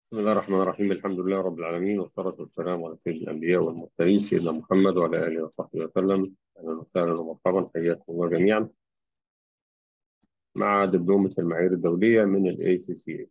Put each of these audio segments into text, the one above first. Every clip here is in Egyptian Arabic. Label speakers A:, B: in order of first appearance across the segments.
A: بسم الله الرحمن الرحيم الحمد لله رب العالمين والصلاة والسلام على سيد الأنبياء والمرسلين سيدنا محمد وعلى آله وصحبه وسلم أهلا وسهلا ومرحبا حياكم الله جميعا مع دبلومة المعايير الدولية من ال ACCA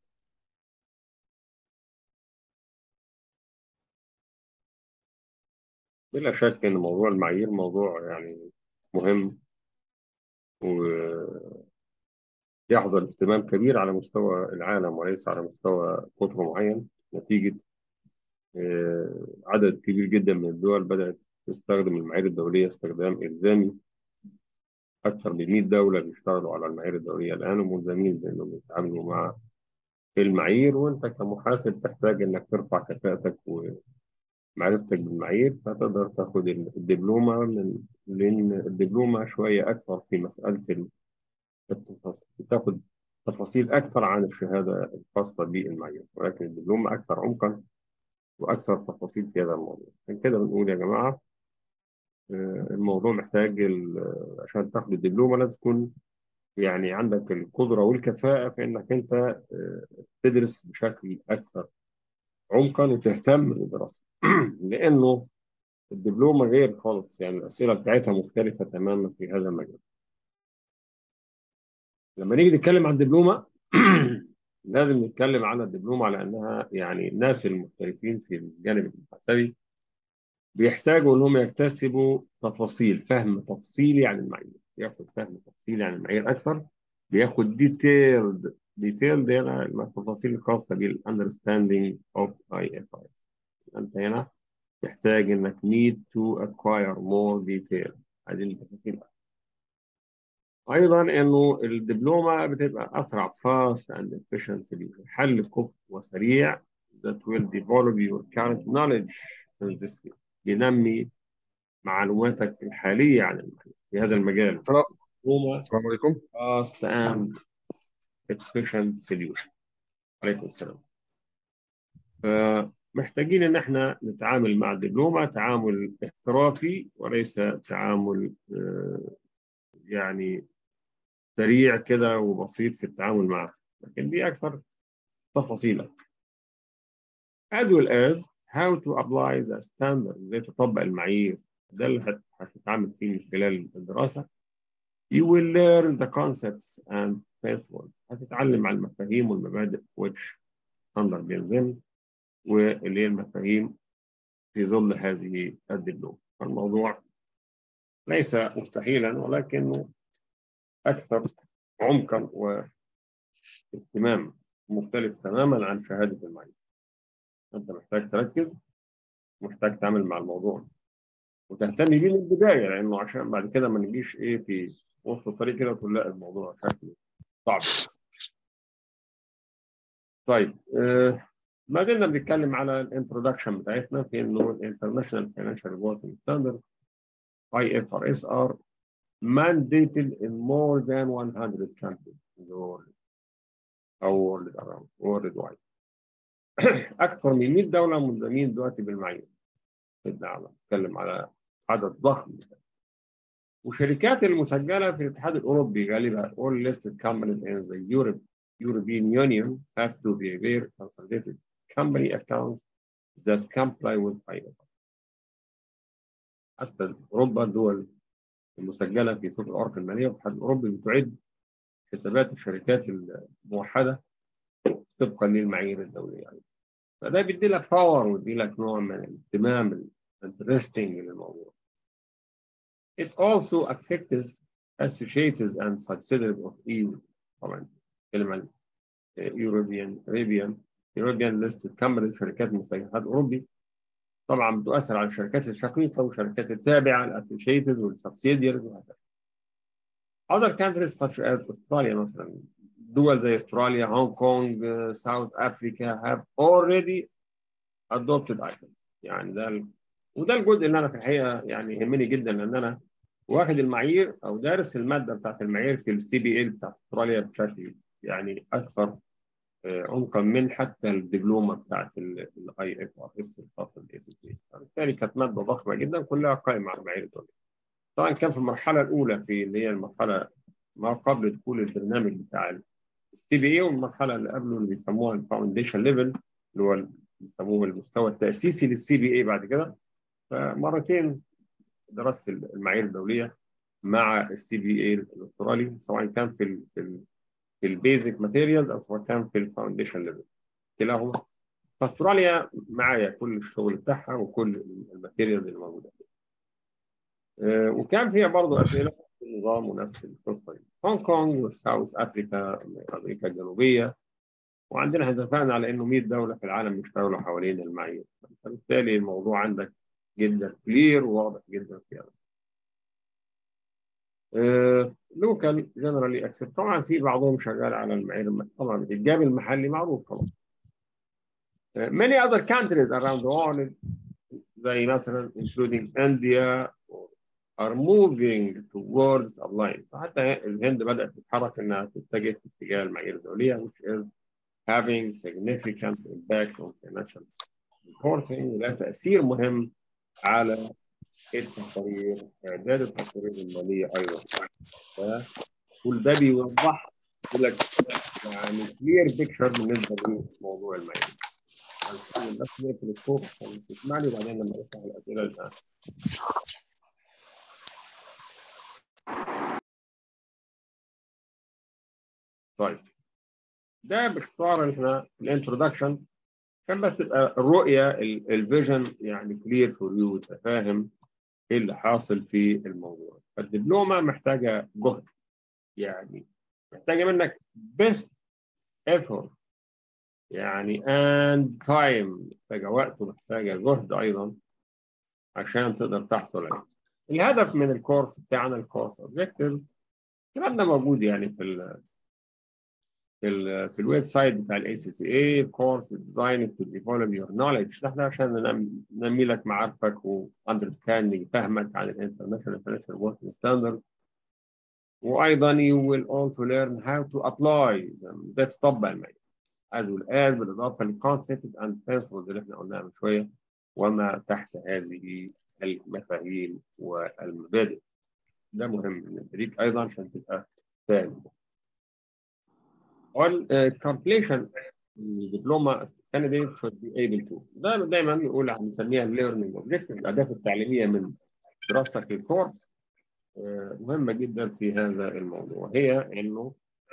A: بلا شك أن موضوع المعايير موضوع يعني مهم ويحظى اهتمام كبير على مستوى العالم وليس على مستوى قطر معين نتيجة آه، عدد كبير جدا من الدول بدأت تستخدم المعايير الدولية استخدام إلزامي أكثر من 100 دولة بيشتغلوا على المعايير الدولية الآن وملزمين بأنهم يتعاملوا مع المعايير وأنت كمحاسب تحتاج إنك ترفع كفاءتك ومعرفتك بالمعايير فتقدر تاخد الدبلومة من لأن الدبلومة شوية أكثر في مسألة التفاصيل تاخد تفاصيل أكثر عن الشهادة الخاصة بالمعايير ولكن الدبلومة أكثر عمقا وأكثر تفاصيل في هذا الموضوع عشان كده بنقول يا جماعة آه، الموضوع محتاج ال- عشان تاخد الدبلومة لازم تكون يعني عندك القدرة والكفاءة في إنك أنت آه، تدرس بشكل أكثر عمقا وتهتم بالدراسة لأنه الدبلومة غير خالص يعني الأسئلة بتاعتها مختلفة تماما في هذا المجال لما نيجي نتكلم عن الدبلومة لازم نتكلم عن الدبلومة على أنها يعني الناس المحترفين في الجانب المحاسبي بيحتاجوا انهم يكتسبوا تفاصيل فهم تفصيلي عن المعايير ياخد فهم تفصيلي عن المعايير اكثر بياخد ديتيلد ديتيلد هنا التفاصيل الخاصه بالاندرستاندينج اوف اي اف اي انت هنا تحتاج انك need to acquire more detail هذه التفاصيل ايضا انه الدبلومه بتبقى اسرع fast and efficient حل كفء وسريع that will develop your current knowledge in this field بينمي معلوماتك الحالية عن المجال في هذا المجال
B: السلام
A: دبلومة
B: السلام عليكم
A: fast and efficient solution عليكم السلام فمحتاجين ان احنا نتعامل مع الدبلومة تعامل احترافي وليس تعامل آه، يعني سريع كده وبسيط في التعامل معه لكن دي اكثر تفاصيلا as well as how to apply the standard ازاي تطبق المعايير ده اللي هت- هتتعامل فيه من خلال الدراسة You will learn the concepts and principles. هتتعلم عن المفاهيم والمبادئ which standard بيلزم واللي هي المفاهيم في ظل هذه الدبلومة. الموضوع ليس مستحيلا ولكنه أكثر عمقا واهتمام مختلف تماما عن شهادة المعايير. أنت محتاج تركز محتاج تعمل مع الموضوع وتهتم بيه من البداية لأنه عشان بعد كده ما نجيش إيه في وسط الطريق كده وتقول لا الموضوع شكله صعب. طيب آه ما زلنا بنتكلم على الانترودكشن بتاعتنا في انه الانترناشونال فاينانشال ريبورتنج ستاندرد اي اف ار اس ار mandated in more than 100 countries in the world او world around world wide اكثر من 100 دوله ملزمين دلوقتي بالمعايير في العالم نتكلم على عدد ضخم وشركات المسجله في الاتحاد الاوروبي غالبا all listed companies in the Europe European Union have to be aware consolidated company accounts that comply with IFRS. حتى اوروبا الدول المسجله في سوق الارض الماليه والاتحاد الاوروبي بتعد حسابات الشركات الموحده طبقا للمعايير الدوليه يعني. فده بيدي لك باور ويدي لك نوع من الاهتمام الانترستنج للموضوع. It also affects associates and subsidiaries of EU طبعا نتكلم عن European Arabian European listed companies شركات مسجلة الاتحاد الاوروبي طبعا بتؤثر على الشركات الشقيقه والشركات التابعه الاسوشيتد والسبسيديرز وهكذا. Other countries such as Australia مثلا دول زي استراليا هونغ كونغ ساوث افريكا have already adopted IFRS يعني ده ال... وده الجزء اللي انا في الحقيقه يعني يهمني جدا لان انا واخد المعايير او دارس الماده بتاعت المعايير في السي بي اي بتاعت استراليا بشكل يعني اكثر آه، عمقا من حتى الدبلومه بتاعت الاي اف ار اس الخاصه بالاي سي سي فبالتالي كانت ماده ضخمه جدا كلها قائمه على المعايير الدوليه. طبعا كان في المرحله الاولى في اللي هي المرحله ما قبل دخول البرنامج بتاع السي بي اي والمرحله اللي قبله اللي بيسموها الفاونديشن ليفل اللي هو بيسموه المستوى التاسيسي للسي بي اي بعد كده فمرتين درست المعايير الدوليه مع السي بي اي الاسترالي سواء كان في ال في, ال في البيزك ماتيريال او سواء كان في الفاونديشن ليفل كلاهما فاستراليا معايا كل الشغل بتاعها وكل الماتيريال اللي موجوده فيها. أه وكان فيها برضه اسئله في النظام ونفس القصه دي. هونج كونج وساوث افريكا امريكا الجنوبيه وعندنا احنا اتفقنا على انه 100 دوله في العالم بيشتغلوا حوالين المعايير فبالتالي الموضوع عندك جدا كلير وواضح جدا في هذا. لوكال جنرالي اكسبت طبعا في بعضهم شغال على المعايير طبعا الجاب المحلي معروف طبعا. many other countries around the world زي مثلا including India are moving towards applying فحتى الهند بدأت تتحرك انها تتجه في اتجاه المعايير الدولية which is having significant impact on financial reporting ولها تأثير مهم على التقارير إعداد التقارير المالية أيضا كل ده بيوضح لك يعني كلير بيكتشر بالنسبة لموضوع المعايير بس نقفل الصوت عشان تسمعني وبعدين لما نفتح الأسئلة الآن طيب ده باختصار احنا الانترودكشن كان بس تبقى الرؤيه الفيجن يعني كلير فور يو فاهم ايه اللي حاصل في الموضوع فالدبلومه محتاجه جهد يعني محتاجه منك بيست effort يعني and time محتاجه وقت ومحتاجه جهد ايضا عشان تقدر تحصل عليه الهدف من الكورس بتاعنا الكورس اوبجيكتيف الكلام ده موجود يعني في ال في ال في الويب سايت بتاع الاي سي سي اي كورس ديزاين تو ديفلوب يور نولج احنا عشان ننمي لك معارفك واندرستاندينج فهمك عن الانترناشونال فاينانشال وركينج ستاندرد وايضا you will also learn how to apply them ازاي تطبق المعايير as well as بالاضافه للكونسبت اند برنسبلز اللي احنا قلناها من شويه وما تحت هذه المفاهيم والمبادئ ده مهم بالنسبه ليك ايضا عشان تبقى فاهم والكالكوليشن الدبلومه candidate should be able to ده دايما نقول هنسميها الليرنينج اوبجيكتيف الاهداف التعليميه من دراستك للكورس مهمه جدا في هذا الموضوع هي انه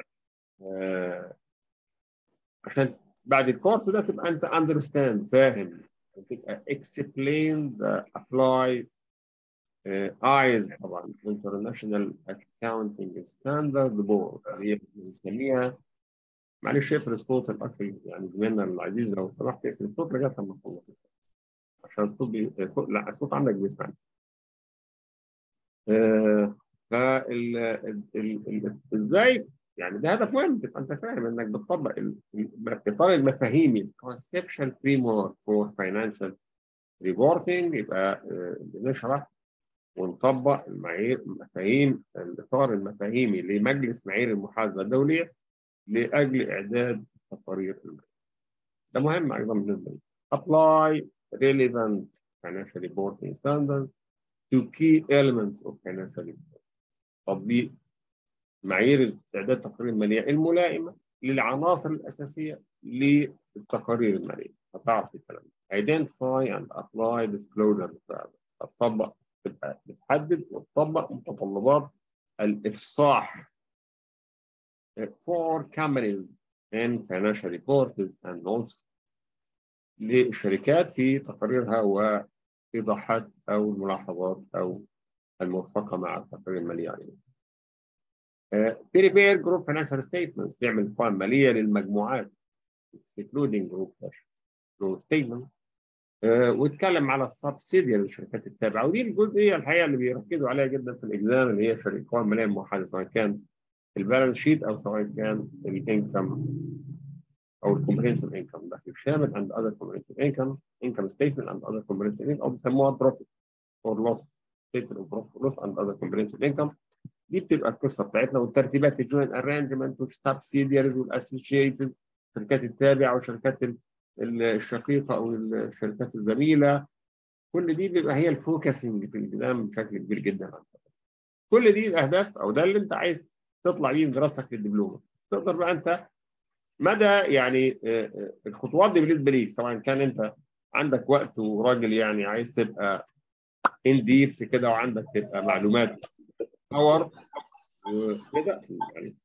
A: عشان بعد الكورس ده تبقى انت understand فاهم تبقى explain the apply ايز طبعا International Accounting Standard Board هي بنسميها معلش اقفل الصوت الاخ يعني زميلنا العزيز لو سمحت اقفل الصوت لغايه لما نخلص عشان الصوت بي... لا الصوت عندك بيسمعني. آه فال ازاي يعني ده هدف مهم تبقى انت فاهم انك بتطبق الاطار المفاهيمي الكونسبشن فريم ورك فور فاينانشال ريبورتنج يبقى بنشرح ونطبق المعايير المفاهيم الاطار المفاهيمي لمجلس معايير المحاسبه الدوليه لاجل اعداد تقارير الماليه. ده مهم ايضا بالنسبه لي. Apply relevant financial reporting standards to key elements of financial reporting. تطبيق معايير اعداد التقارير الماليه الملائمه للعناصر الاساسيه للتقارير الماليه. هتعرف الكلام ده. Identify and apply disclosure تطبق تبقى بتحدد وتطبق متطلبات الافصاح for companies in financial reports and notes للشركات في تقاريرها وإيضاحات أو الملاحظات أو الموفقة مع التقارير المالية عليها. prepare group financial statements تعمل قوائم مالية للمجموعات including group group statement uh, واتكلم على السبسيديا للشركات التابعة ودي الجزئية الحقيقة اللي بيركزوا عليها جدا في الإجزام اللي هي شركة القوائم المالية الموحدة سواء كان البالانس شيت او سواء كان الانكم او الكومبرينسيف انكم دخل الشامل عند اذر كومبرينسيف انكم انكم ستيتمنت عند اذر كومبرينسيف انكم او بيسموها بروفيت اور لوس ستيتمنت اوف بروفيت لوس عند اذر كومبرينسيف انكم دي بتبقى القصه بتاعتنا والترتيبات الجوين ارانجمنت والسبسيدياريز والاسوشيتد الشركات التابعه والشركات الشقيقه او الشركات الزميله كل دي بيبقى هي الفوكسنج في الكلام بشكل كبير جدا كل دي الاهداف او ده اللي انت عايز تطلع بيه من دراستك للدبلومه تقدر بقى انت مدى يعني الخطوات دي بالنسبه ليك سواء كان انت عندك وقت وراجل يعني عايز تبقى ان ديبس كده وعندك تبقى معلومات باور وكده يعني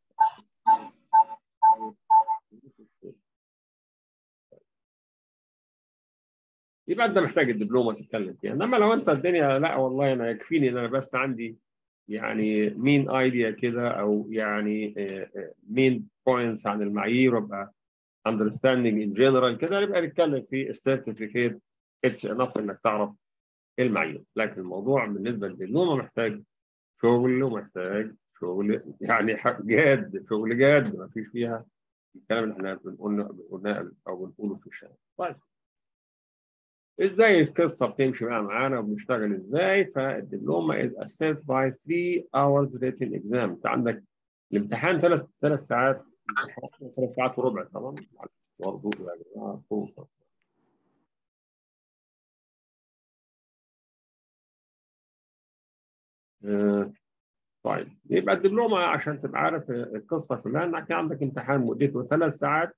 A: يبقى انت محتاج الدبلومه تتكلم فيها انما لو انت الدنيا لا والله انا يكفيني ان انا بس عندي يعني مين ايديا كده او يعني مين بوينتس عن المعايير وابقى اندرستاندينج ان جنرال كده نبقى نتكلم في السيرتيفيكيت اتس انف انك تعرف المعايير لكن الموضوع بالنسبه للدبلومه محتاج شغل ومحتاج شغل يعني جاد شغل جاد ما فيش فيها الكلام اللي احنا بنقولناه او بنقوله في الشارع طيب ازاي القصه بتمشي بقى معانا وبنشتغل ازاي فالدبلومه is assessed by 3 hours written exam انت عندك الامتحان ثلاث ثلاث ساعات ثلاث ساعات وربع طبعا برضه يا جماعه صوت طيب يبقى الدبلومه عشان تبقى عارف القصه كلها انك عندك امتحان مدته ثلاث ساعات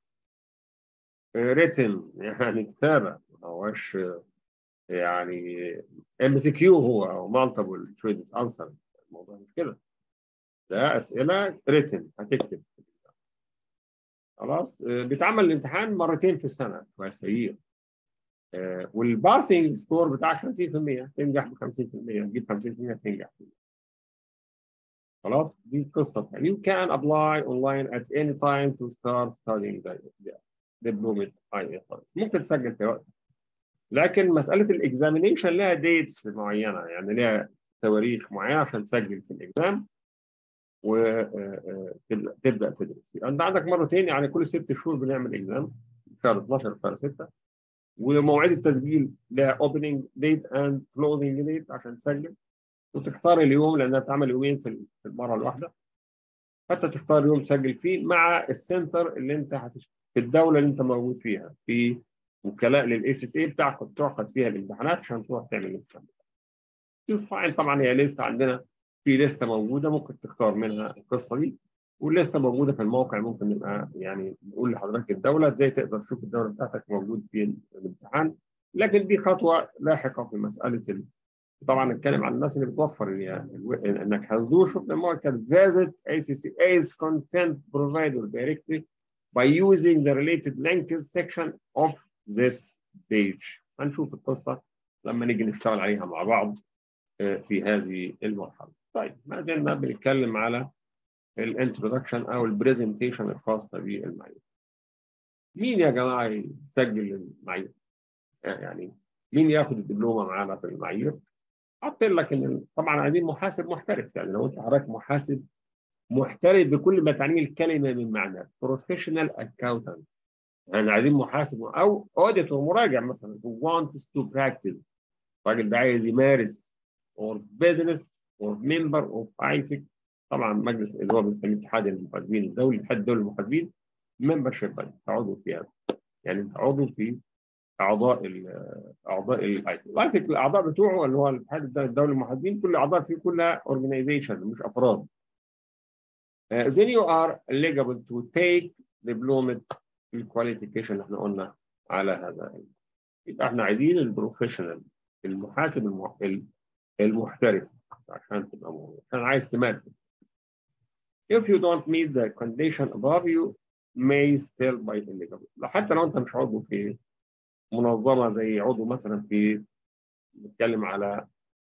A: ريتن يعني كتابه ما هوش يعني ام سي كيو هو او مالتيبل تشويس انسر الموضوع مش كده ده اسئله ريتن هتكتب خلاص بيتعمل الامتحان مرتين في السنه كويس والباسنج سكور بتاعك 50% تنجح ب 50% تجيب 50% تنجح خلاص دي القصه you can apply online at any time to start studying the diploma IFRS ممكن تسجل في وقت لكن مساله الاكزامينيشن لها ديتس معينه يعني لها تواريخ معينه عشان تسجل في الاكزام وتبدا تدرس انت عندك مرتين يعني كل ست شهور بنعمل اكزام شهر 12 شهر 6 ومواعيد التسجيل لها اوبننج ديت اند كلوزنج ديت عشان تسجل وتختار اليوم لانها بتعمل يومين في المره الواحده حتى تختار يوم تسجل فيه مع السنتر اللي انت هتش... في الدوله اللي انت موجود فيها في وكلاء للاس اس اي بتاعك بتعقد فيها الامتحانات عشان تروح تعمل الامتحان شوف فاين طبعا هي ليست عندنا في لسته موجوده ممكن تختار منها القصه دي والليسته موجوده في الموقع ممكن نبقى يعني نقول لحضرتك الدوله ازاي تقدر تشوف الدوله بتاعتك موجود في الامتحان لكن دي خطوه لاحقه في مساله ال... طبعا نتكلم عن الناس اللي بتوفر يعني انك هتزور شوف لما كان visit ACCA's content provider directly by using the related links section of this page هنشوف القصه لما نيجي نشتغل عليها مع بعض في هذه المرحله. طيب ما زلنا بنتكلم على الانترودكشن او البرزنتيشن الخاصه بالمعايير. مين يا جماعه يسجل المعايير؟ يعني مين ياخد الدبلومه معانا في المعايير؟ حاطط لك ان طبعا عايزين محاسب محترف يعني لو انت حضرتك محاسب محترف بكل ما تعنيه الكلمه من معنى بروفيشنال اكاونتنت يعني عايزين محاسب او اوديتور مراجع مثلا who wants to practice الراجل ده عايز يمارس or business or member of IFIC طبعا مجلس اللي هو بنسميه اتحاد المحاسبين الدولي اتحاد الدولي للمحاسبين ممبرشيب انت عضو فيها يعني انت عضو في اعضاء ال اعضاء الايفيك الايفيك الاعضاء بتوعه اللي هو الاتحاد الدولي للمحاسبين كل اعضاء فيه كلها اورجنايزيشن مش افراد uh, then you are eligible to take diploma الكواليفيكيشن اللي احنا قلنا على هذا يبقى احنا عايزين البروفيشنال المحاسب المح... المحترف عشان تبقى موجود عشان عايز تمارس if you don't meet the condition above you may still be eligible حتى لو انت مش عضو في منظمه زي عضو مثلا في نتكلم على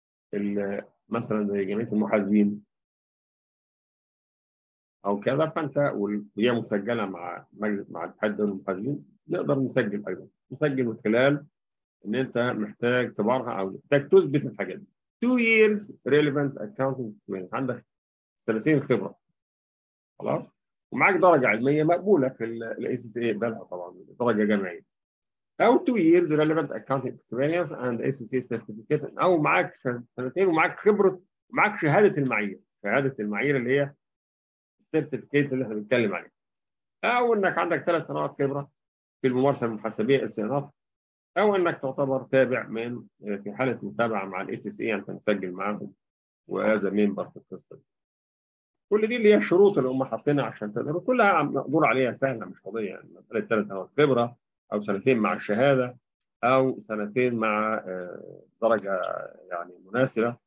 A: مثلا زي جمعيه المحاسبين او كذا فانت وهي مسجله مع مجلس مع الاتحاد الدولي للمحاسبين نقدر نسجل ايضا نسجل من خلال ان انت محتاج تبرهن او محتاج تثبت الحاجات دي. two years relevant accounting experience عندك سنتين خبره خلاص ومعاك درجه علميه مقبوله في الاي سي سي يقبلها طبعا درجه جامعيه او 2 years relevant accounting experience and ACC certificate او معاك سنتين ومعاك خبره ومعاك شهاده المعايير شهاده المعايير اللي هي السيرتيفيكيت اللي احنا بنتكلم عليه او انك عندك ثلاث سنوات خبره في الممارسه المحاسبيه الصيانات او انك تعتبر تابع من في حاله متابعه مع الاي سي سي انت مسجل معاهم وهذا ممبر في القصه دي كل دي اللي هي الشروط اللي هم حاطينها عشان تقدر كلها مقدور عليها سهله مش قضيه يعني مساله ثلاث سنوات خبره او سنتين مع الشهاده او سنتين مع درجه يعني مناسبه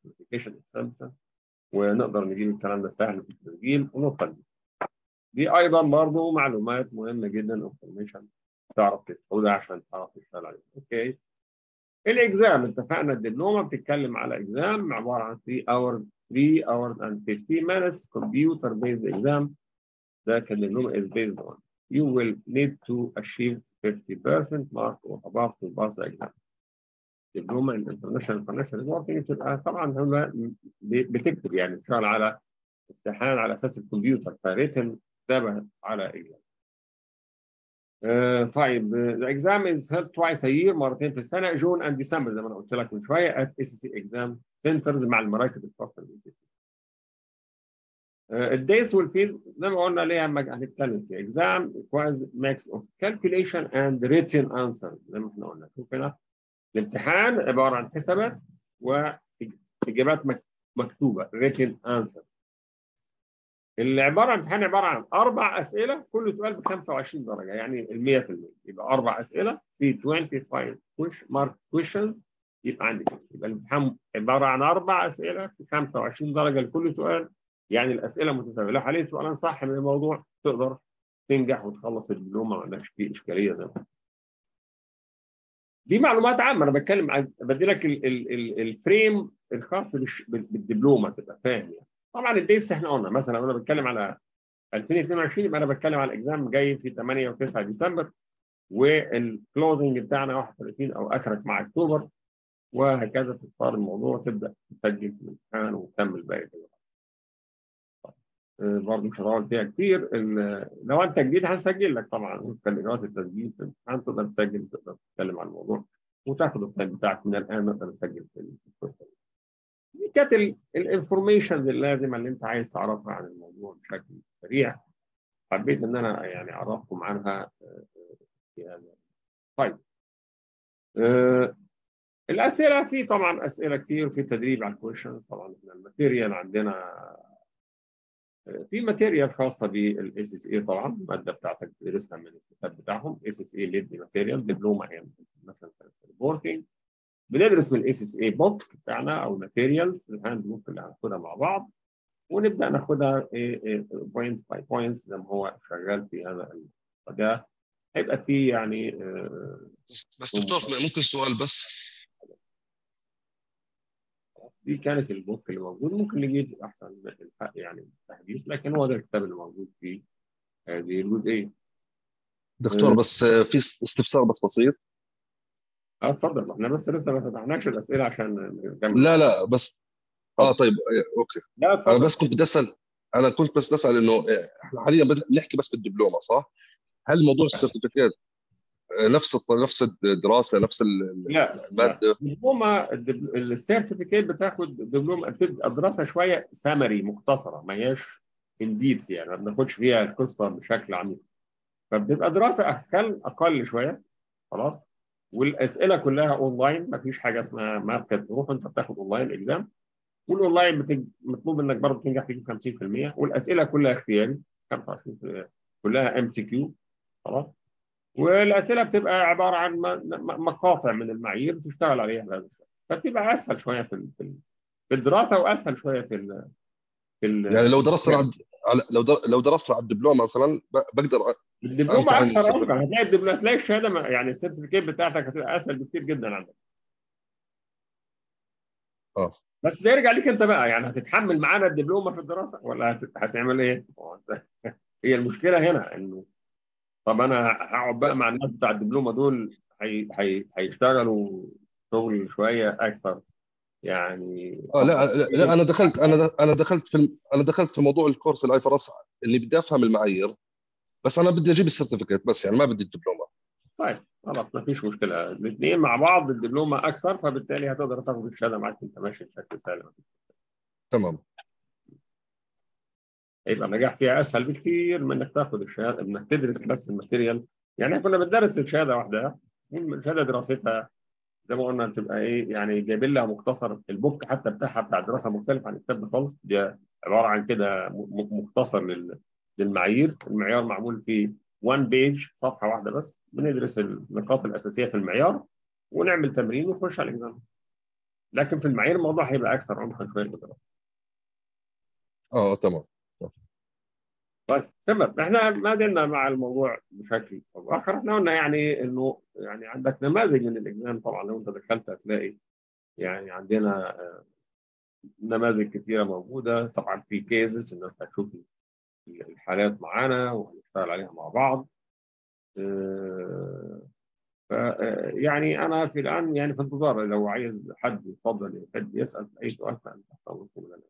A: ونقدر نجيب الكلام ده سهل في التسجيل ونوصل دي ايضا برضه معلومات مهمه جدا انفورميشن تعرف تاخدها عشان تعرف تشتغل عليها اوكي الاكزام اتفقنا الدبلومه بتتكلم على اكزام عباره عن 3 اور 3 hours and 15 minutes computer based exam that الدبلومه is based on you will need to achieve 50% mark or above to pass the exam دبلومه ان انترناشونال انترناشونال وركينج بتبقى طبعا هم بتكتب يعني بتشتغل على امتحان على اساس الكمبيوتر فريتن كتابه على اكزام. آه طيب the exam is held twice a year مرتين في السنه جون اند ديسمبر زي ما انا قلت لك من شويه at SSC exam centers مع المراكز الخاصه بال الديس والفيز زي ما قلنا ليه هنتكلم في exam requires mix of calculation and written answer زي ما احنا قلنا شوف هنا الامتحان عباره عن حسابات واجابات مكتوبه written answer اللي عباره عن امتحان عباره عن اربع اسئله كل سؤال ب 25 درجه يعني ال 100% يبقى اربع اسئله في 25 push mark questions يبقى عندي كده يبقى الامتحان عباره عن اربع اسئله في 25 درجه لكل سؤال يعني الاسئله متتابعه لو حليت سؤالين صح من الموضوع تقدر تنجح وتخلص الدبلومه ما عندكش فيه اشكاليه زي ما دي معلومات عامه انا بتكلم عن بدي لك الفريم الخاص بالدبلومه تبقى فاهم يعني طبعا الديس احنا قلنا مثلا انا بتكلم على 2022 يبقى انا بتكلم على الاكزام جاي في 8 و9 ديسمبر والكلوزنج بتاعنا 31 او اخرك مع اكتوبر وهكذا تختار الموضوع تبدا تسجل في الامتحان وتكمل باقي كده برضه مش هطول فيها كتير لو انت جديد هنسجل لك طبعا وفقا لاجراءات التسجيل في الامتحان تقدر تسجل تقدر تتكلم عن الموضوع وتاخد التايم بتاعك من الان نقدر نسجل في القصه دي كانت الانفورميشن اللازمه اللي انت عايز تعرفها عن الموضوع بشكل سريع حبيت ان انا يعني اعرفكم عنها يعني طيب أه الاسئله في طبعا اسئله كتير في تدريب على الكويشنز طبعا احنا الماتيريال عندنا في ماتيريال خاصه بالاس اس اي طبعا الماده بتاعتك بتدرسها من الكتاب بتاعهم اس اس اي ليد ماتيريال دبلومه ان مثلا ريبورتنج بندرس من الاس اس اي بوك بتاعنا او ماتيريالز الهاند بوك اللي هناخدها مع بعض ونبدا ناخدها بوينت باي بوينتس زي ما هو شغال في هذا ده هيبقى في يعني
B: بس دكتور ممكن سؤال بس
A: دي كانت البوك اللي موجود ممكن نجيب احسن يعني تحديث لكن هو ده الكتاب اللي موجود في هذه الجزئيه
B: دكتور بس في استفسار بس بسيط
A: اه اتفضل احنا بس لسه ما فتحناش الاسئله عشان نكمل
B: لا لا بس اه طيب اوكي
A: لا
B: اتفضل. انا بس كنت بدي اسال انا كنت بس اسال انه احنا حاليا بنحكي بس بالدبلومه صح؟ هل موضوع السيرتيفيكيت نفس نفس الدراسه نفس
A: الماده الدبلومه السيرتيفيكيت بتاخد دبلومه الدراسه شويه سمري مختصره ما هياش انديبس يعني ما بناخدش فيها القصه بشكل عميق فبتبقى دراسه اقل اقل شويه خلاص والاسئله كلها اونلاين ما فيش حاجه اسمها ماركت تروح انت بتاخد اونلاين اكزام والاونلاين بتج... مطلوب منك برضه تنجح تجيب 50% والاسئله كلها اختياري 25% كلها ام سي كيو خلاص والاسئله بتبقى عباره عن مقاطع من المعايير تشتغل عليها بهذا الشكل فبتبقى اسهل شويه في في الدراسه واسهل شويه في ال في ال
B: يعني لو درست على لو لو درست على الدبلومه مثلا بقدر
A: الدبلومه اكثر هتلاقي الدبلومه هتلاقي الشهاده يعني السيرتيفيكيت بتاعتك هتبقى اسهل بكتير جدا عندك
B: اه
A: بس ده يرجع ليك انت بقى يعني هتتحمل معانا الدبلومه في الدراسه ولا هتعمل ايه؟ هي المشكله هنا انه طب انا هقعد بقى مع الناس بتاع الدبلومه دول هي هي هيشتغلوا شغل شويه اكثر يعني
B: اه لا لا انا دخلت انا انا دخلت في انا دخلت في موضوع الكورس الاي فرس اني بدي افهم المعايير بس انا بدي اجيب السيرتيفيكيت بس يعني ما بدي الدبلومه
A: طيب خلاص ما فيش مشكله الاثنين مع بعض الدبلومه اكثر فبالتالي هتقدر تاخد الشهاده معاك انت ماشي بشكل سالم
B: تمام
A: يبقى النجاح فيها اسهل بكثير من انك تاخد الشهاده انك تدرس بس الماتيريال يعني احنا كنا بندرس الشهاده واحده الشهاده دراستها زي ما قلنا تبقى ايه يعني جايبين لها مختصر البوك حتى بتاعها بتاع دراسه مختلف عن الكتاب ده خالص ده عباره عن كده مختصر للمعايير المعيار معمول في 1 بيج صفحه واحده بس بندرس النقاط الاساسيه في المعيار ونعمل تمرين ونخش على الاكزام لكن في المعايير الموضوع هيبقى اكثر عمقا شويه بالدراسه
B: اه تمام
A: طيب تمام احنا ما زلنا مع الموضوع بشكل او اخر احنا قلنا يعني انه يعني عندك نماذج من الاكزام طبعا لو انت دخلت هتلاقي يعني عندنا نماذج كثيره موجوده طبعا في كيزز الناس هتشوف الحالات معانا وهنشتغل عليها مع بعض ف يعني انا في الان يعني في انتظار لو عايز حد يتفضل يحب يسال اي سؤال فانت تحت امركم الان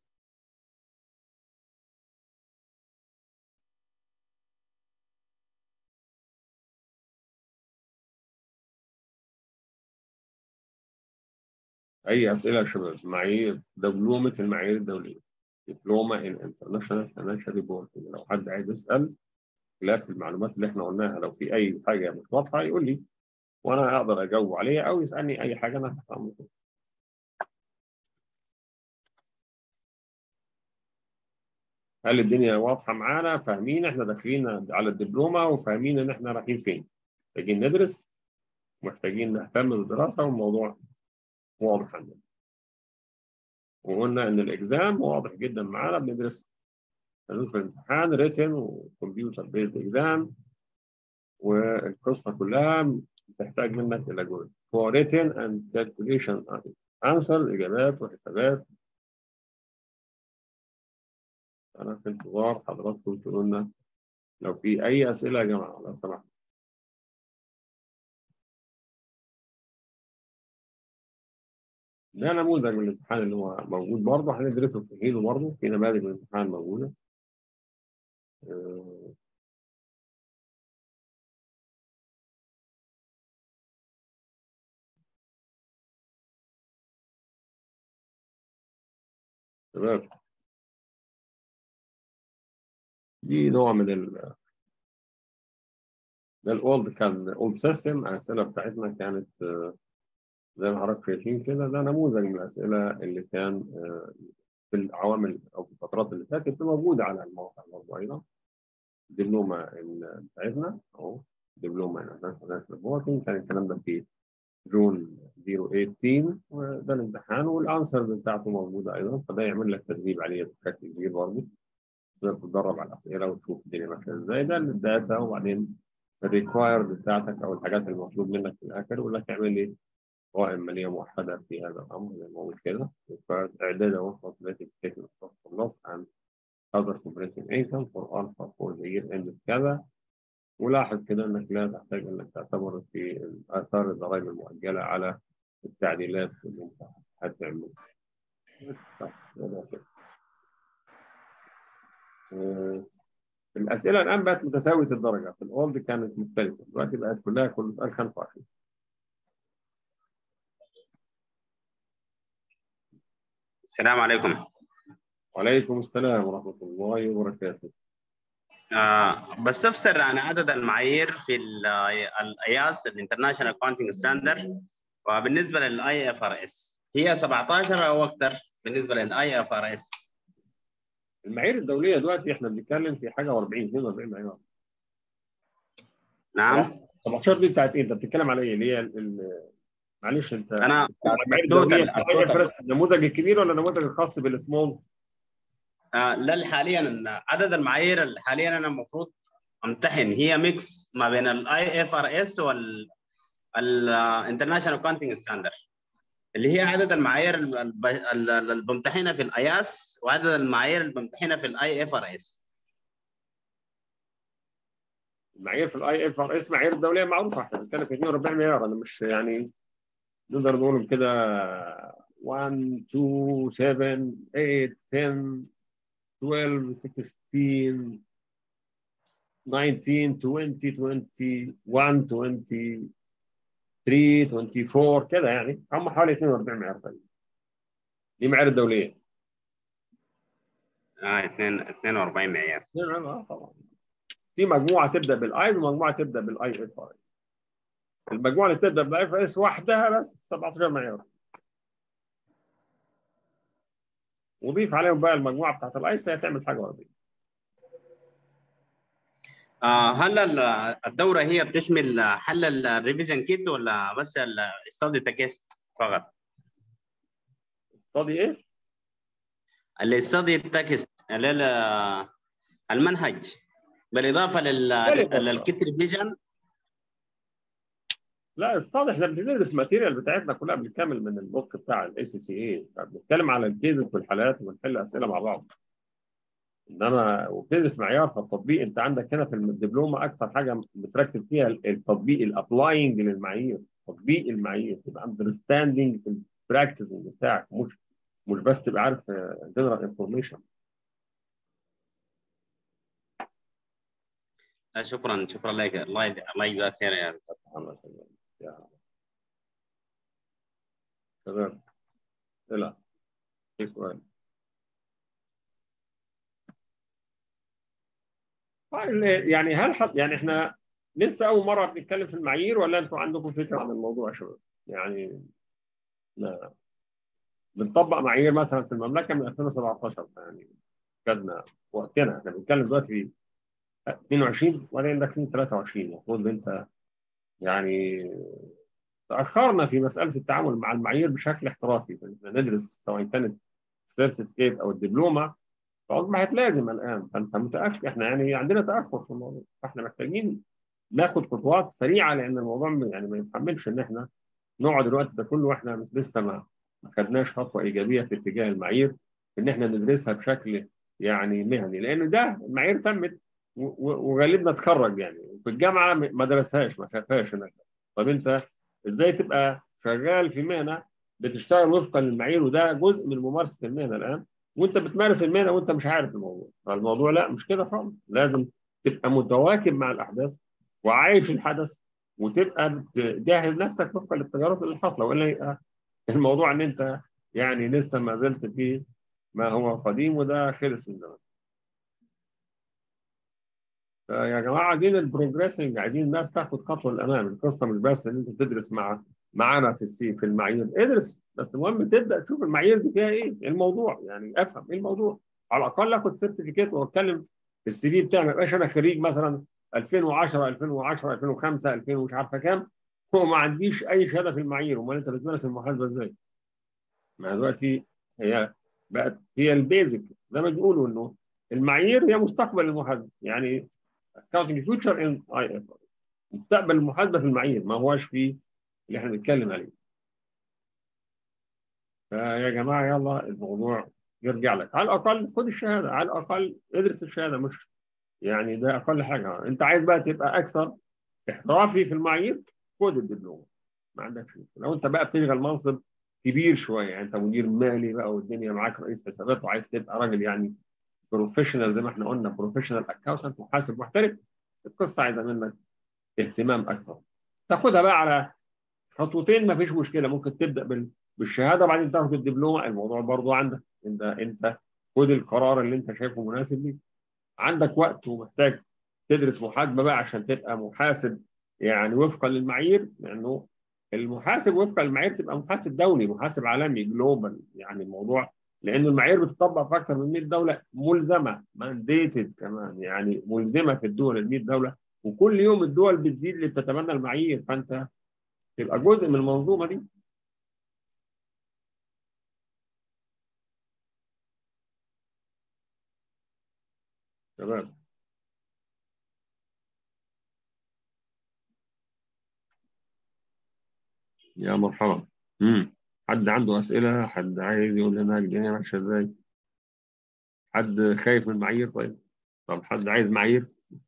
A: اي اسئله يا شباب معايير دبلومه المعايير الدوليه دبلومه ان انترناشونال فاينانشال ريبورتنج لو حد عايز يسال خلاف المعلومات اللي احنا قلناها لو في اي حاجه مش واضحه يقول لي وانا اقدر اجاوب عليها او يسالني اي حاجه انا تحت امركم هل الدنيا واضحه معانا فاهمين احنا داخلين على الدبلومه وفاهمين ان احنا رايحين فين محتاجين ندرس محتاجين نهتم بالدراسه والموضوع واضح عندنا وقلنا ان الاكزام واضح جدا معانا بندرس هندخل امتحان ريتن وكمبيوتر بيزد اكزام والقصه كلها تحتاج منك الى جزء هو written and calculation answer اجابات وحسابات انا في انتظار حضراتكم تقولوا لنا لو في اي اسئله يا جماعه لو سمحت ده نموذج من الامتحان اللي هو موجود برضه هندرسه في حينه برضه في نماذج من الامتحان موجوده أه تمام دي نوع من ال ده الاولد كان اولد سيستم الاسئله بتاعتنا كانت زي ما حضرتك شايفين كده ده نموذج من الاسئله اللي كان في العوامل او في الفترات اللي فاتت موجوده على الموقع برضه ايضا دبلومه بتاعتنا اهو دبلومه انترناشونال ريبورتنج كان الكلام ده في جون 018 وده الامتحان والانسر بتاعته موجوده ايضا فده يعمل لك تدريب عليه بشكل كبير برضه تقدر تتدرب على الاسئله وتشوف الدنيا ماشيه ازاي ده الداتا وبعدين الريكوايرد بتاعتك او الحاجات المطلوب منك في الاخر يقول لك اعمل لي قوائم ماليه موحده في هذا الامر زي ما قلت كده اعداد وفق related statement of loss and other comprehensive income for alpha for the year end كذا ولاحظ كده انك لا تحتاج انك تعتبر في اثار الضرائب المؤجله على التعديلات اللي انت هتعملها. الاسئله الان بقت متساويه الدرجه في الاولد كانت مختلفه دلوقتي بقت كلها كل سؤال 25
C: السلام عليكم
A: وعليكم السلام ورحمه الله وبركاته
C: آه بس تفسر عن عدد المعايير في الاياس الانترناشونال اكونتنج ستاندرد وبالنسبه للاي اف ار اس هي 17 او اكثر بالنسبه للاي اف ار اس
A: المعايير الدوليه دلوقتي احنا بنتكلم في حاجه و40 42 معيار
C: نعم
A: 17 دي بتاعت ايه؟ انت بتتكلم على ايه؟ اللي هي معلش انت
C: انا
A: النموذج الكبير ولا النموذج الخاص بالسمول؟
C: آه لا حاليا عدد المعايير اللي حاليا انا المفروض امتحن هي ميكس ما بين الاي اف ار اس وال الانترناشونال اكونتنج ستاندرد اللي هي عدد المعايير اللي بمتحنها في الاياس وعدد المعايير اللي بمتحنها في الاي اف ار اس
A: المعايير في الاي اف ار اس معايير دوليه معروفه احنا بنتكلم في 42 معيار انا مش يعني نقدر نقول كده 1 2 7 8 10 12 16 19 20 21 23 24 كده يعني هم حوالي 42 معيار تقريبا دي معايير الدوليه
C: اه 42 معيار
A: اه طبعا في مجموعه تبدا بالاي ومجموعه تبدا بالاي اف ار المجموعه اللي بتبدا بالاي اف اس وحدها بس 17 معيار وضيف عليهم بقى المجموعه بتاعت الايس هتعمل حاجه ورديه
C: آه هل ال- الدوره هي بتشمل حل الريفيجن كيت ولا بس الاستادي تكست فقط؟
A: فاضي ايه؟
C: الاستادي تكست المنهج بالاضافه لل
A: مختلف بس.
C: للكيت ريفيجن
A: لا استاذ احنا بندرس الماتيريال بتاعتنا كلها بالكامل من البوك بتاع الاي سي سي اي بنتكلم على الكيزز والحالات وبنحل اسئله مع بعض انما وبتدرس معيار فالتطبيق انت عندك هنا في الدبلومه اكثر حاجه بتركز فيها التطبيق الابلاينج للمعايير تطبيق المعايير تبقى اندرستاندنج في البراكتسنج بتاعك مش مش بس تبقى عارف جنرال انفورميشن
C: شكرا شكرا لك الله يد- الله يجزاك خير يا دكتور.
A: الله يخليك. يا تمام لا في سؤال طيب، يعني هل حط يعني احنا لسه اول مره بنتكلم في المعايير ولا انتوا عندكم فكره عن الموضوع يا شباب؟ يعني لا بنطبق معايير مثلا في المملكه من 2017 يعني خدنا وقتنا احنا بنتكلم دلوقتي في 22 وبعدين داخلين 23 المفروض انت يعني تاخرنا في مساله التعامل مع المعايير بشكل احترافي احنا ندرس سواء كانت السيرتيفيكيت او الدبلومه فاصبحت لازم الان فانت متاخر احنا يعني عندنا تاخر في الموضوع فاحنا محتاجين ناخد خطوات سريعه لان الموضوع يعني ما يتحملش ان احنا نقعد الوقت ده كله واحنا مش لسه ما ما خدناش خطوه ايجابيه في اتجاه المعايير ان احنا ندرسها بشكل يعني مهني لان ده المعايير تمت و- و- وغالبنا اتخرج يعني في الجامعه م- ما درسهاش ما شافهاش هناك طب انت ازاي تبقى شغال في مهنه بتشتغل وفقا للمعايير وده جزء من ممارسه المهنه الان وانت بتمارس المهنه وانت مش عارف الموضوع فالموضوع لا مش كده خالص لازم تبقى متواكب مع الاحداث وعايش الحدث وتبقى بتجهز نفسك وفقا للتجارب اللي حاصله والا يبقى الموضوع ان انت يعني لسه ما زلت في ما هو قديم وده خلص من زمان. فيا جماعه عايزين البروجريسنج عايزين الناس تاخد خطوه للامام القصه مش بس ان انت تدرس مع معانا في السي في المعايير ادرس بس المهم تبدا تشوف المعايير دي فيها ايه الموضوع يعني افهم ايه الموضوع على الاقل اخد سيرتيفيكيت واتكلم في السي في بتاعي ما يبقاش انا خريج مثلا 2010 2010 2005 2000 ومش عارفه كام وما عنديش اي شهاده في المعايير امال انت بتمارس المحاسبه ازاي؟ ما دلوقتي هي بقت هي البيزك زي ما بيقولوا انه المعايير هي مستقبل المحاسبه يعني accounting future in IFRS مستقبل المحاسبه في المعايير ما هواش في اللي احنا بنتكلم عليه فيا جماعه يلا الموضوع يرجع لك على الاقل خد الشهاده على الاقل ادرس الشهاده مش يعني ده اقل حاجه انت عايز بقى تبقى اكثر احترافي في المعايير خد الدبلومه ما عندكش مشكلة. لو انت بقى بتشغل منصب كبير شويه يعني انت مدير مالي بقى والدنيا معاك رئيس حسابات وعايز تبقى راجل يعني بروفيشنال زي ما احنا قلنا بروفيشنال اكاونتنت محاسب محترف القصه عايزه منك اهتمام اكثر تاخدها بقى على خطوتين ما فيش مشكله ممكن تبدا بال- بالشهاده وبعدين تاخد الدبلومه الموضوع برضو عندك انت انت خد القرار اللي انت شايفه مناسب ليك عندك وقت ومحتاج تدرس محاسبه بقى عشان تبقى محاسب يعني وفقا للمعايير لانه المحاسب وفقا للمعايير تبقى محاسب دولي محاسب عالمي جلوبال يعني الموضوع لانه المعايير بتطبق في اكثر من 100 دوله ملزمه مانديتد كمان يعني ملزمه في الدول ال 100 دوله وكل يوم الدول بتزيد اللي بتتبنى المعايير فانت تبقى جزء من المنظومه دي تمام يا مرحبا امم حد عنده اسئله حد عايز يقول لنا الدنيا ماشيه ازاي حد خايف من المعايير طيب طب حد عايز معايير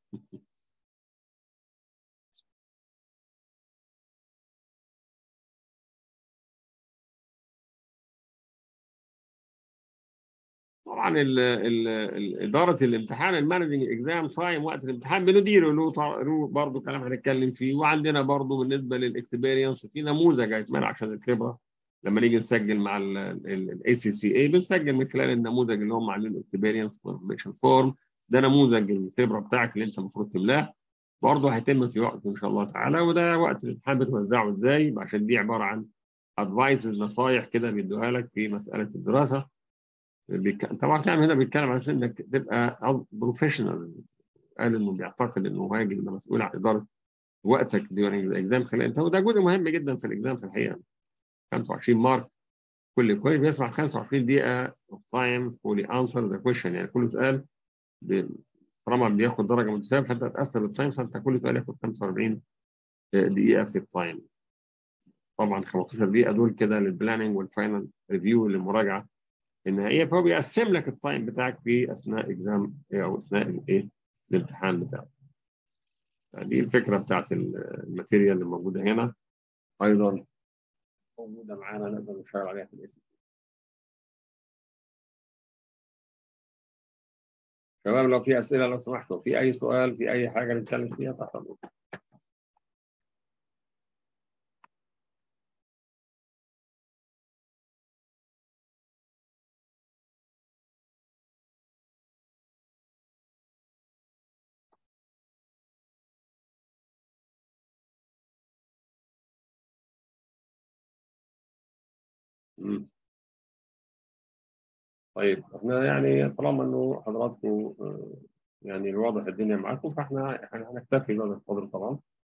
A: طبعا ال ال ال اداره الامتحان المانجنج اكزام صايم وقت الامتحان بنديره له طر- له برضه كلام هنتكلم فيه وعندنا برضه بالنسبه للاكسبيرينس في نموذج هيتمنع عشان الخبره لما نيجي نسجل مع الاي سي سي اي بنسجل من خلال النموذج اللي هم عاملين اكسبيرينس كونفرميشن فورم ده نموذج الخبره بتاعك اللي انت المفروض تملاه برضه هيتم في وقت ان شاء الله تعالى وده وقت الامتحان بتوزعه ازاي عشان دي عباره عن ادفايسز نصايح كده بيدوها لك في مساله الدراسه بيك... طبعا كان هنا بيتكلم عن انك تبقى بروفيشنال قال انه بيعتقد انه مهاجم يبقى مسؤول عن اداره وقتك during the exam خلال انت وده جزء مهم جدا في الاكزام في الحقيقه 25 مارك كل كويس بيسمع 25 دقيقه of time fully answer the question يعني كل سؤال ب... طالما بياخد درجه متساويه فانت تقسم التايم فانت كل سؤال ياخد 45 دقيقه في التايم طبعا 15 دقيقه دول كده للبلاننج والفاينل ريفيو للمراجعه النهائيه فهو بيقسم لك التايم بتاعك في اثناء اكزام او اثناء الايه الامتحان بتاعك دي الفكره بتاعت الماتيريال اللي موجوده هنا ايضا موجوده معانا نقدر نشتغل عليها في الاس شباب لو في اسئله لو سمحتوا في اي سؤال في اي حاجه نتكلم فيها تحت امركم مم. طيب احنا يعني طالما انه حضراتكم آه، يعني الواضح الدنيا معاكم فاحنا احنا هنكتفي بهذا القدر طبعا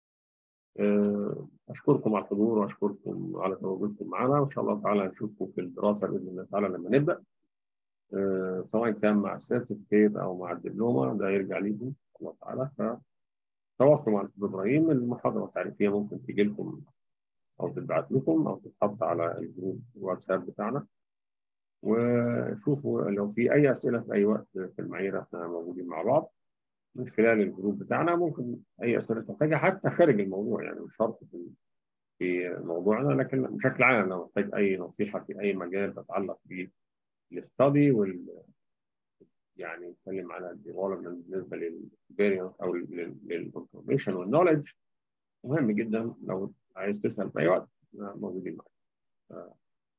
A: آه، اشكركم على الحضور واشكركم على تواجدكم معنا وان شاء الله تعالى نشوفكم في الدراسه باذن الله تعالى لما نبدا آه، سواء كان مع السيرتيفيكيت او مع الدبلومه ده يرجع ليكم ان شاء الله تعالى فتواصلوا مع الاستاذ ابراهيم المحاضره التعريفيه ممكن تيجي لكم او تتبعت لكم او تتحط على الجروب الواتساب بتاعنا وشوفوا لو في اي اسئله في اي وقت في المعايير احنا موجودين مع بعض من خلال الجروب بتاعنا ممكن اي اسئله تحتاجها حتى خارج الموضوع يعني مش شرط في في موضوعنا لكن بشكل عام لو محتاج اي نصيحه في اي مجال تتعلق بالاستادي وال يعني نتكلم على الديفلوبمنت بالنسبه للفيريانس او للانفورميشن والنولج مهم جدا لو عايز تسال في اي وقت موجودين معاك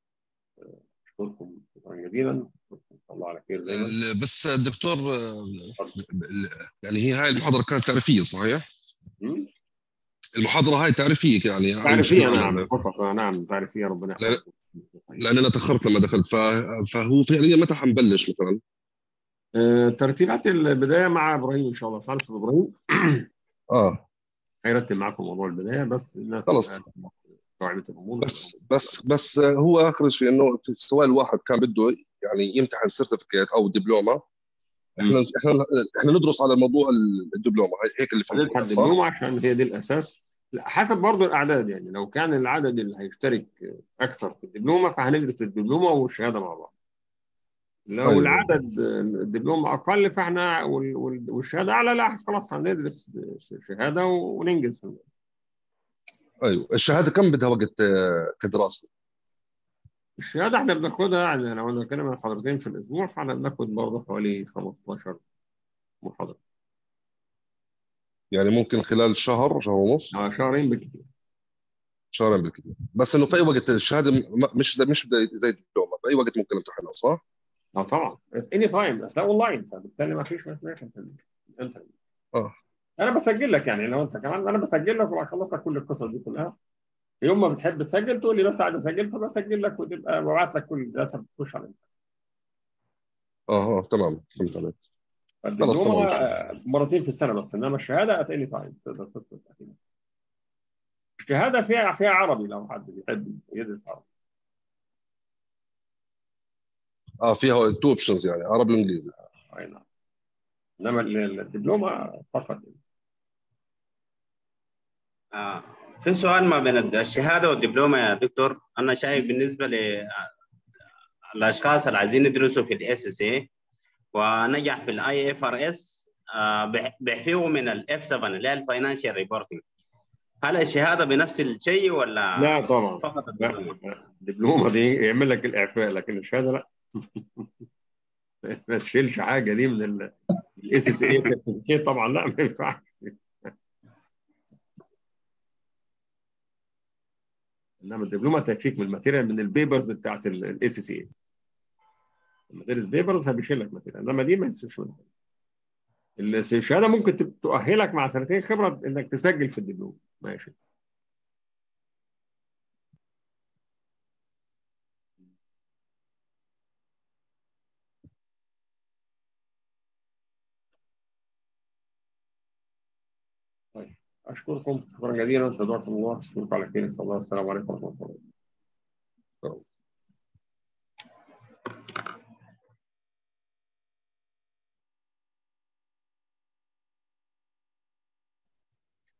A: اشكركم شكرا جزيلا الله على خير دايما
B: ال- بس الدكتور آه، يعني هي هاي المحاضره كانت تعريفيه صحيح؟
A: مم؟
B: المحاضره هاي تعريفيه يعني أنا مش
A: تعريفيه
B: فاهم
A: نعم فقط نعم تعريفيه ربنا
B: لا،
A: يحفظكم
B: لان انا تاخرت لما دخلت ف... فهو فعليا متى حنبلش مثلا؟
A: آه، ترتيبات البدايه مع ابراهيم ان شاء الله تعالى استاذ ابراهيم
B: اه
A: هيرتب معاكم موضوع البدايه بس الناس
B: خلص.
A: استوعبت الامور
B: بس بس بس هو اخر شيء انه في السؤال الواحد كان بده يعني يمتحن سيرتيفيكيت او دبلومه احنا احنا احنا ندرس على موضوع الدبلومه هيك اللي
A: خليتها
B: فهمت صح؟
A: الدبلومه عشان هي دي الاساس لا، حسب برضه الاعداد يعني لو كان العدد اللي هيشترك اكثر في الدبلومه فهندرس الدبلومه والشهاده مع بعض لو
B: أيوة.
A: العدد الدبلومه اقل فاحنا وال- وال- والشهاده اعلى لا خلاص هندرس شهاده وننجز في الموضوع.
B: ايوه الشهاده كم بدها وقت آه، كدراسه؟
A: الشهاده احنا بناخدها يعني لو انا بتكلم عن محاضرتين في الاسبوع فاحنا بناخد برضه حوالي 15 محاضره
B: يعني ممكن خلال شهر شهر ونص
A: آه، شهرين بالكثير
B: شهرين بالكثير بس انه في اي وقت الشهاده م- مش مش زي الدبلومه في اي وقت ممكن امتحنها صح؟
A: اه طبعا اني تايم بس لا اونلاين فبالتالي ما فيش مشكله في الانترنت
B: اه
A: انا بسجل لك يعني لو انت كمان انا بسجل لك وبخلص لك كل القصص دي كلها يوم ما بتحب تسجل تقول لي بس عايز اسجل فبسجل لك وتبقى ببعت لك كل الداتا بتخش على الانترنت
B: اه اه تمام فهمت عليك خلاص
A: فالدبلومه
B: طبعاً.
A: آه، مرتين في السنه بس انما الشهاده ات اني تايم تقدر تدخل فيها. الشهاده فيها فيها عربي لو حد بيحب يدرس عربي
B: اه فيها تو اوبشنز يعني عربي وانجليزي
A: اي نعم انما ال- الدبلومه فقط
C: آه. في سؤال ما بين الشهاده والدبلومه يا دكتور انا شايف بالنسبه للاشخاص اللي عايزين يدرسوا في الاس اس اي ونجح في الاي اف ار اس بيحفظوا من الاف 7 اللي هي الفاينانشال ريبورتنج هل الشهاده بنفس الشيء ولا
A: لا طبعا
C: فقط
A: لا
C: الدبلومه؟
A: الدبلومه دي يعمل لك الاعفاء لكن الشهاده لا ما تشيلش حاجه دي من الاس اس اي طبعا لا ما ينفعش انما الدبلومه تكفيك من الماتيريال من البيبرز بتاعت الاس اس اي لما تدرس بيبرز هبيشيل لك ماتيريال انما دي ما يصيرش منها الشهاده ممكن تب- تؤهلك مع سنتين خبره انك تسجل في الدبلوم ماشي اشكركم شكرا جزيلا استودعكم الله اشكركم على خير ان شاء الله السلام عليكم ورحمه الله